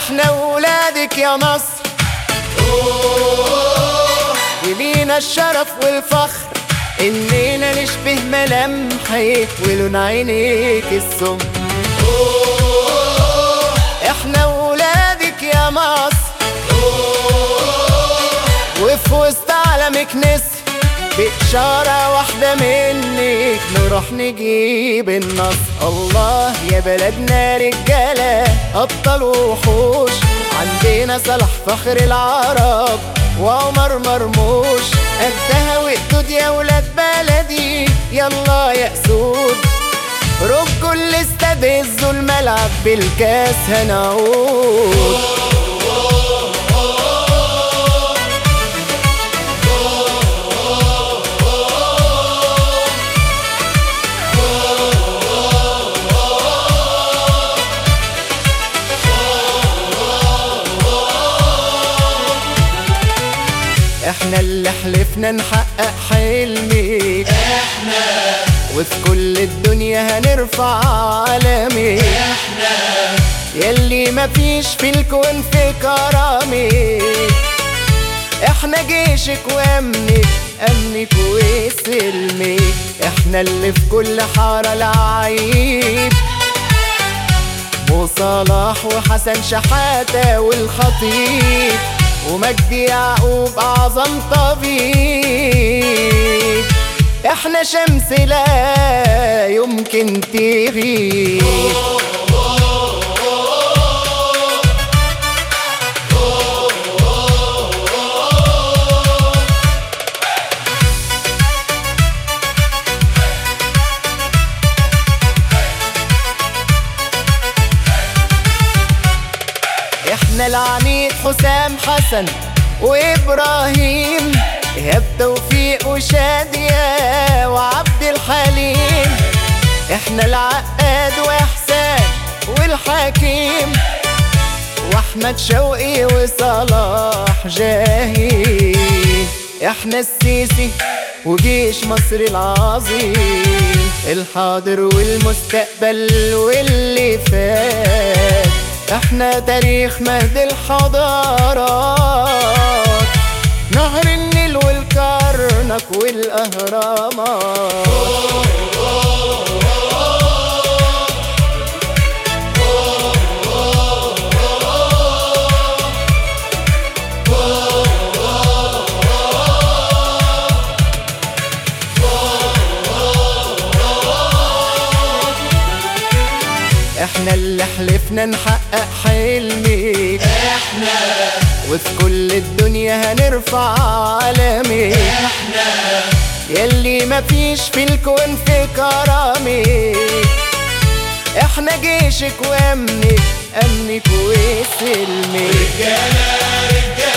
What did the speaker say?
احنا ولادك يا مصر ولينا الشرف والفخر اننا نشبه ملامحك ولون عينيك السم احنا ولادك يا مصر وفي وسط عالمك نسر بإشارة واحدة منك نروح نجيب النصر الله يا بلدنا رجالة أبطال وحوش عندنا صلاح فخر العرب وعمر مرموش قدها وقدود يا ولاد بلدي يلا يا أسود رب كل استدزوا الملعب بالكاس هنعود احنا اللي حلفنا نحقق حلمي احنا وفي كل الدنيا هنرفع عالمي احنا يلي مفيش في الكون في كرامي احنا جيشك وامنك امنك وسلمي احنا اللي في كل حارة لعيب وصلاح وحسن شحاتة والخطيب ومجدي يعقوب أعظم طبيب احنا شمس لا يمكن تغيب احنا العميد حسام حسن وابراهيم ايهاب توفيق وشادية وعبد الحليم احنا العقاد واحسان والحكيم واحمد شوقي وصلاح جاهين احنا السيسي وجيش مصر العظيم الحاضر والمستقبل واللي فات احنا تاريخ مهد الحضارات نهر النيل والكرنك والاهرامات احنا اللي حلفنا نحقق حلمي احنا وفي كل الدنيا هنرفع عالمي احنا يلي مفيش في الكون في كرامي احنا جيشك وامنك امنك وسلمي رجالة رجالة